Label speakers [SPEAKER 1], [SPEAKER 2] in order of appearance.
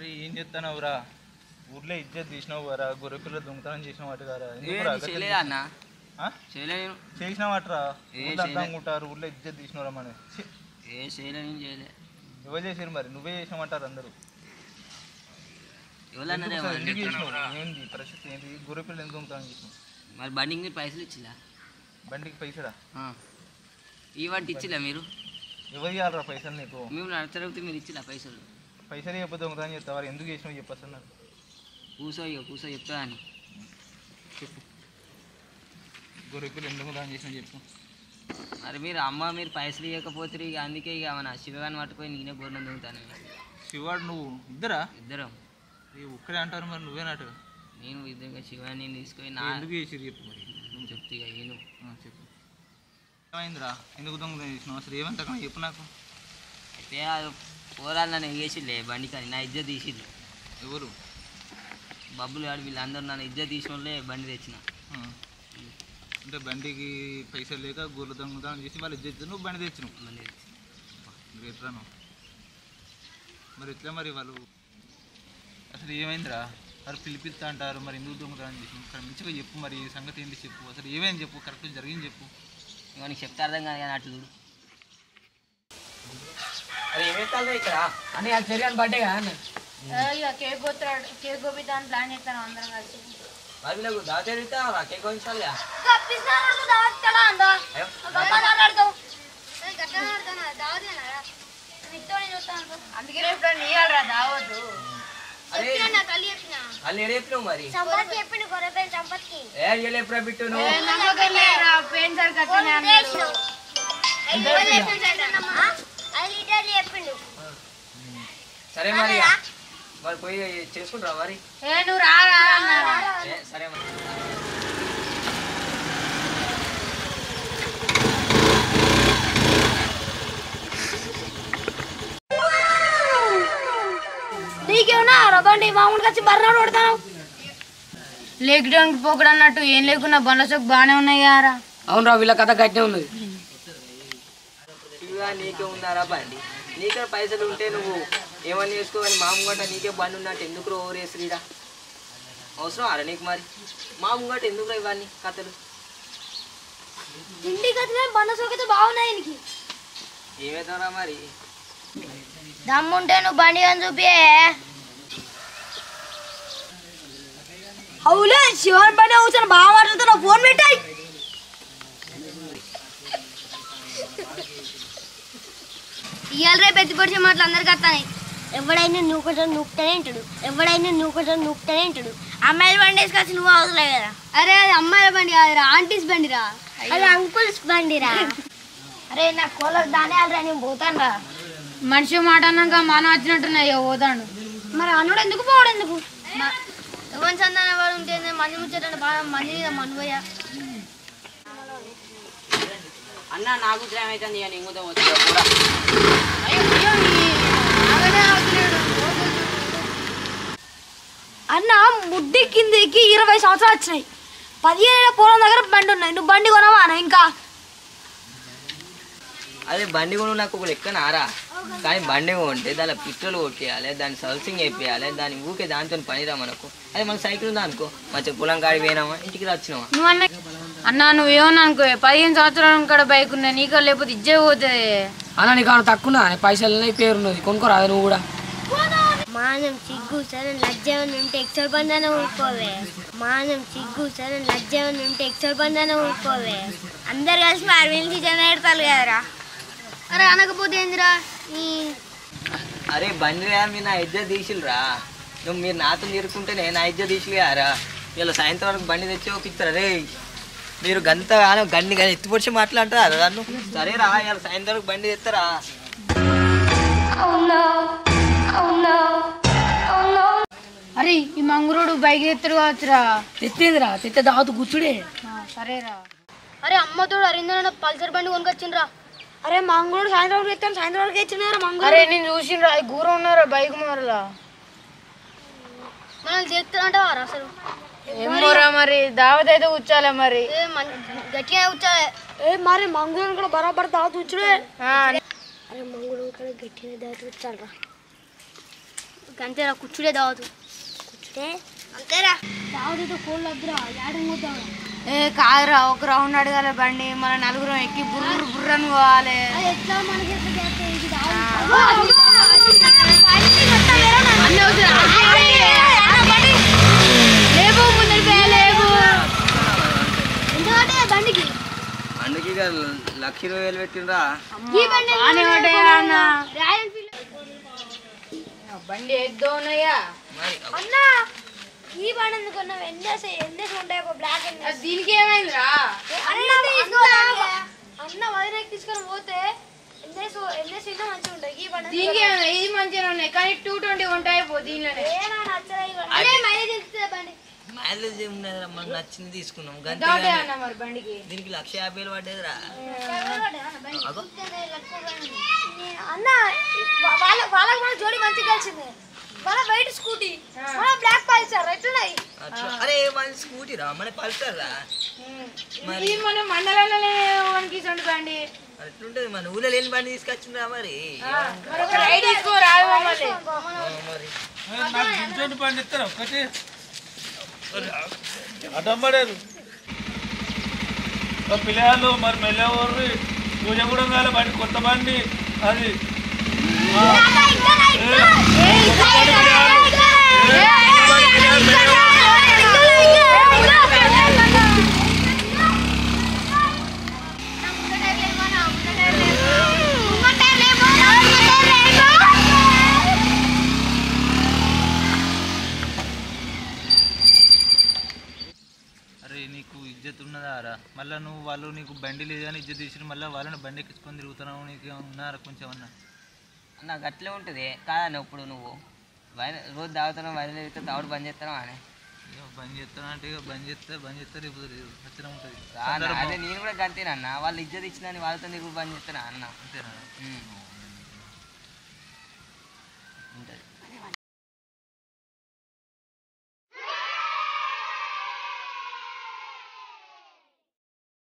[SPEAKER 1] అరే ఏం చెప్తానవురా ఊర్లో ఇజ్జత్ తీసినావు వరా గొర్రె పిల్ల దొంగతనం చేసిన వాటి గారా ఎందుకురా గట్ల
[SPEAKER 2] చేయలేదా అన్న
[SPEAKER 1] ఆ?
[SPEAKER 2] చేయలేను
[SPEAKER 1] చేసిన వాటరా
[SPEAKER 2] ఏ
[SPEAKER 1] ఊర్లో అంతా అనుకుంటారు ఊర్లో ఇజ్జత్ తీసినవరా మన ఛీ,
[SPEAKER 2] ఏ చేయలేను చేయలే
[SPEAKER 1] ఎవరు చేసారు మరి నువ్వే చేసినమంటారు అందరూ
[SPEAKER 2] ఎవరన్నారే
[SPEAKER 1] ఎందుకు ఎందుకు చేసినావు ఏంది పరిస్థితి ఏంటి గొర్రె పిల్ల ఎందుకు దొంగతనం చేసినావు
[SPEAKER 2] మరి బండికి మీరు పైసలు ఇచ్చిలా
[SPEAKER 1] బండికి పైసరా
[SPEAKER 2] ఈ వాటి ఇచ్చిలా మీరు
[SPEAKER 1] ఎవరు ఇవ్వాలరా పైసలు నీకు
[SPEAKER 2] మేము నడతడిగితే మీరు ఇచ్చిలా పైసలు
[SPEAKER 1] పైసలు చెప్పి దొంగతనం చేస్తావారు ఎందుకు చేసినావు చెప్పు అసలు నాకు
[SPEAKER 2] కూసో ఇక కూసో చెప్తా అని
[SPEAKER 1] చెప్పు గొర్రె పిల్ల ఎందుకు దొంగతనం చేసినావు చెప్పు
[SPEAKER 2] మరి మీరు అమ్మ మీరు పైసలు ఇవ్వకపోతే ఇక అందుకే ఇక మన శివగాన్ని పట్టుకొని నేనే గోర్ణం దిగుతాను
[SPEAKER 1] శివాడు నువ్వు ఇద్దరా
[SPEAKER 2] ఇద్దరం
[SPEAKER 1] ఏ ఒక్కడే అంటారు మరి నువ్వేనట్టు
[SPEAKER 2] నేను ఇద్దరు శివాన్ని తీసుకొని నా
[SPEAKER 1] ఎందుకు చేసిరు చెప్పు మరి
[SPEAKER 2] నువ్వు చెప్తే ఇక నేను
[SPEAKER 1] ఆ, చెప్పు ఏమైందిరా ఎందుకు దొంగతనం చేసినావు అసలు ఏమంతకన్నా చెప్పు నాకు
[SPEAKER 2] అయితే ఆ పోరాలు నన్ను ఎగేసిలే బండి కానీ నా ఇజ్జత్ తీసిళ్ళు
[SPEAKER 1] ఎవరు
[SPEAKER 2] బబ్బులు ఆడు వీళ్ళందరూ నన్ను ఇజ్జత్ తీసిన వాళ్ళే బండి తెచ్చిన
[SPEAKER 1] ఆ. అంటే బండికి పైసలు లేక గొర్రె దొంగతనం చేసి వాళ్ళు ఇచ్చేది నువ్వు బండి తెచ్చినావు
[SPEAKER 2] బండి తెచ్చిన
[SPEAKER 1] మరి ఎట్లా నువ్వు మరి ఎట్లా మరి వాళ్ళు అసలు ఏమైందిరా మరి పిలిపిస్తా అంటారు మరి ఎందుకు దొంగతనం చేసినావు ఇక్కడ మంచిగా చెప్పు మరి ఈ సంగతి ఏంటి చెప్పు అసలు ఏమైంది చెప్పు కరెక్ట్ జరిగింది చెప్పు
[SPEAKER 2] ఇక నీకు చెప్తే అర్థం కాదు కానీ అట్లు చూడు
[SPEAKER 3] అరే ఏమేస్తాను ఇక్కడ అని అది సరిగా బర్త్డే కదా అన్న
[SPEAKER 4] ఇక కేక్ కొత్తాడు కేక్ కోపిద్దామని ప్లాన్ చేస్తాను అందరం కలిసి
[SPEAKER 3] మరి వీళ్ళకు దాచేరితే కేక్ కొంచాలి
[SPEAKER 4] అందుకే రేపు నీయాలరా దావద్దు
[SPEAKER 3] అరే వాళ్ళు ఏడేపినావు మరి ఏ ఏళ్ళు ఎప్పుడో పెట్టు నువ్వు
[SPEAKER 4] నమ్మకం లేదురా పెయిన్ సార్ కట్టినా అన్నాడు
[SPEAKER 3] సరే మరి మరి పోయి చేసుకుంటారా మరి
[SPEAKER 4] ఏ నువ్వు రా రా అన్నారా
[SPEAKER 3] ఏ, సరే మరి
[SPEAKER 4] నీకేమన్నా రబండి మామూలుగా వచ్చి బర్రాడు కొడతాను లేక్ డౌన్ పోకడు అన్నట్టు ఏం లేకున్నా బండ్ల సోకు బాగానే ఉన్నాయి కదరా
[SPEAKER 3] అవునరా వీళ్ళ కథ గట్టినే ఉన్నది ఇక నీకే ఉన్నారా బండి నీకే పైసలు ఉంటే నువ్వు ఏమని చేసుకోవాలి మా ముంగట నీకే బండి ఉన్నట్టు ఎందుకు ఓరేసిరీడా అవసరం అరే నీకు మరి మా ముంగట ఎందుకు ఇవన్నీ కథలు
[SPEAKER 4] ఇంటికి వచ్చిన బండ్ల సోకు అయితే బాగున్నాయి నీకు
[SPEAKER 3] ఏమవుతారా మరి
[SPEAKER 4] దమ్ముంటే నువ్వు బండి అని చూపి అవులే శివన్ బండి అవుతాను బాగా మాట్లాడుతున్నావు ఫోన్ పెట్టాయి ఇవాళ రేపు ఎత్తిపడిచే మాటలు అందరికి వస్తాయి ఎవడైనా నువ్వు కొంచెం నూకుతానే ఉంటాడు ఎవడైనా నువ్వు కొంచెం నూకుతానే ఉంటాడు అమ్మాయిల బండి వేసుకొచ్చి నువ్వు అవసరం కదా అరే అది అమ్మాయిల బండి కాదురా ఆంటీస్ బండిరా అది అంకుల్స్ బండిరా అరే నా కోళ్ళకి దానే రా నేను పోతాను రా మనిషి మాట అన్నాక మాన వచ్చినట్టున్నాయి పోతాడు మరి అన్నుడు ఎందుకు పోవడం ఎందుకు ఎవరి సంతాన వాడు ఉంటే మంది ముచ్చట బాగా మంది మీద మనువయ్య
[SPEAKER 2] అన్న నాకు ఉద్రయం అవుతుంది ఇక నేను కూడా వచ్చా కూడా
[SPEAKER 4] అన్న ముడ్డి కిందికి ఇరవై సంవత్సరాలు వచ్చినాయి పదిహేను పొలం దగ్గర బండి ఉన్నాయి నువ్వు బండి కొనవా అన్న ఇంకా
[SPEAKER 3] అదే బండి కొను నాకు ఒక లెక్క నారా కానీ బండి కొంటే దాని పెట్రోల్ కొట్టేయాలి దాన్ని సర్వీసింగ్ వేయాలి దాని ఊకే దాంతో పనిరా మనకు అదే మన సైకిల్ ఉందా అనుకో మంచిగా పొలం కాడి పోయినామా ఇంటికి వచ్చినామా
[SPEAKER 4] నువ్వు అన్న అన్న నువ్వేమన్నా అనుకో పదిహేను సంవత్సరాల కాడ బైక్ ఉన్నా నీకు లేకపోతే ఇజ్జే పోతుంది
[SPEAKER 5] అన్న నీకు ఏమైనా తక్కువ పైసలు పేరు ఉన్నది కొనుక్కోరా నువ్వు కూడా
[SPEAKER 6] మానం సిగ్గు సరే లజ్జ ఏమైనా ఉంటే ఎక్సల్ బంధాన ఊరుకోవే మానం సిగ్గు సరే లజ్జ ఏమైనా ఉంటే ఎక్సల్ బంధాన ఊరుకోవే అందరు కలిసి మార్వెల్కి జనరేడతారు కదరా
[SPEAKER 4] అరే అనకపోతే ఏందిరా ఈ
[SPEAKER 3] అరే బండి రా మీరు నా ఇజ్జత్ తీసిల్రా నువ్వు మీరు నాతో తీరుకుంటేనే నా ఇజ్జత్ తీసిలేరా ఇలా సాయంత్రం వరకు బండి తెచ్చి ఒప్పిస్తారా రే మీరు గంత కాలం గన్ని కానీ ఎత్తిపొడిచి మాట్లాడతారా నన్ను సరే రా ఇలా సాయంత్రం వరకు బండి తెస్తారా
[SPEAKER 4] అరే ఈ మంగురుడు బైక్ ఎత్తుడు కావచ్చురా
[SPEAKER 5] తెత్తేదిరా తెత్తే దావతు కూర్చుడే
[SPEAKER 4] సరేరా అరే అమ్మతోడు అరిందన పల్సర్ బండి కొనుకొచ్చిండ్రా అరే మంగుడు సాయంత్రం వరకు ఎత్తాను సాయంత్రం వరకు ఎత్తున్నారా మంగుడు అరే నేను చూసిండ్రా అది గూరం ఉన్నారా బైక్ మారలా మనం చెప్తానంటావారా అసలు ఏమోరా మరి దావత్ అయితే కూర్చోలే మరి గట్టిగా కూర్చోలే ఏ మరి మంగుడు కూడా బరాబర్ దావత్ కూర్చుడే
[SPEAKER 6] అరే మంగుడు ఇక్కడ గట్టిన దాటి వచ్చాలరా
[SPEAKER 4] అంతేరా కూర్చుడే దావదు కూర్చుడే అంతేరా దావదుతో కోళ్ళు వద్దురా యాడ మూతావు
[SPEAKER 7] ఏ కాదురా ఒక రౌండ్ అడగాలి బండి మన నలుగురం ఎక్కి బుర్ర బుర్రని పోవాలి
[SPEAKER 4] అది ఎట్లా మనకి ఎట్లా చేస్తే ఇది లేవు ముందరి పే లేవు ఎందుకంటే బండికి
[SPEAKER 3] అందుకే ఇక లక్ష ఇరవై వేలు పెట్టిండ్రా
[SPEAKER 4] ఈ బండి
[SPEAKER 7] బాగానే పడ్డాయి అన్న
[SPEAKER 4] రాయల్ ఫీల్డ్
[SPEAKER 7] బండి ఎద్దోనయ్యా
[SPEAKER 3] మరి
[SPEAKER 4] అన్న ఈ బండి ఎందుకున్నావు ఎన్నేసి ఎన్నేసి ఉంటాయి ఒక బ్లాక్ ఎన్నేసి
[SPEAKER 7] దీనికి ఏమైందిరా
[SPEAKER 4] అన్న తీసుకోవాలి అన్న వదిలేకి తీసుకొని పోతే ఎన్నేసి ఎన్నేసి ఇంట్లో మంచిగా ఉంటాయి ఈ బండి
[SPEAKER 7] దీనికి ఏమైంది ఇది మంచిగా ఉన్నాయి కానీ టూ ట్వంటీ ఉంటాయి పో దీనిలోనే
[SPEAKER 4] ఏనా నచ్చలే ఈ బండి. అదే మైలేజ్ ఇస్తుంది బండి
[SPEAKER 3] మైలేజ్ ఏమున్నదిరా మనకు నచ్చింది తీసుకున్నాం గంతే
[SPEAKER 7] డౌటే
[SPEAKER 3] కానీ
[SPEAKER 7] అన్న మరి బండికి
[SPEAKER 3] దీనికి లక్ష యాభై వేలు పడ్డదిరా అగో
[SPEAKER 4] అన్న వా- వాళ్ళ వాళ్ళకి మన జోడి మంచిగా కలిసింది మన వైట్ స్కూటీ మన బ్లాక్ పల్సర్ ఎట్లున్నాయి
[SPEAKER 3] అట్లా అరే మన స్కూటీ రా మన పల్సర్ రా మరి
[SPEAKER 7] ఇది మన మండలంలోనే కనిపిస్తుంది బండి
[SPEAKER 3] అట్లుంటది మన ఊళ్ళో లేని బండి తీసుకొచ్చిండ్రా మరి
[SPEAKER 7] మరి ఒక రైడ్ తీసుకో రాదు మళ్ళీ
[SPEAKER 3] ఆ, మరి
[SPEAKER 1] నాకు ఇంటి పండి ఇస్తారు ఒక్కటి అడ్డంపడారు పిల్లలు మరి మెల్లెవరు పూజ కూడా కాలే బండి కొత్త బండి అది ఆ, ఏ, కొత్త బండి పిల్లలు. ఏ, కొత్త బండి పిల్లలు మెల్లెవరు. అరే నీకు ఇజ్జత్ ఉన్నదా రా మళ్ళీ నువ్వు వాళ్ళు నీకు బండి లేదని ఇజ్జత్ తీసి మళ్ళీ వాళ్ళని బండి ఎక్కించుకొని తిరుగుతున్నావు నీకు ఏమన్నా ఉన్నారా కొంచెం అన్నా
[SPEAKER 2] నాకు అట్లే ఉంటుంది కాదన్న ఇప్పుడు నువ్వు వైర రోజు తాగుతున్నావు వైరల్ అయితే తాగుడు బంద్ చేస్తాను అని
[SPEAKER 1] ఇక బంద్ చేస్తాను అంటే ఇక బంద్ చేస్తే బంద్ చేస్తే రేపు ఖచ్చితంగా ఉంటుంది
[SPEAKER 2] అదే నేను కూడా గంతేనన్న వాళ్ళు ఇజ్జత్ ఇచ్చిందని వాళ్ళతో నీకు బంద్ చేస్తానా అన్న
[SPEAKER 1] అంతేనా
[SPEAKER 2] ఉమ్.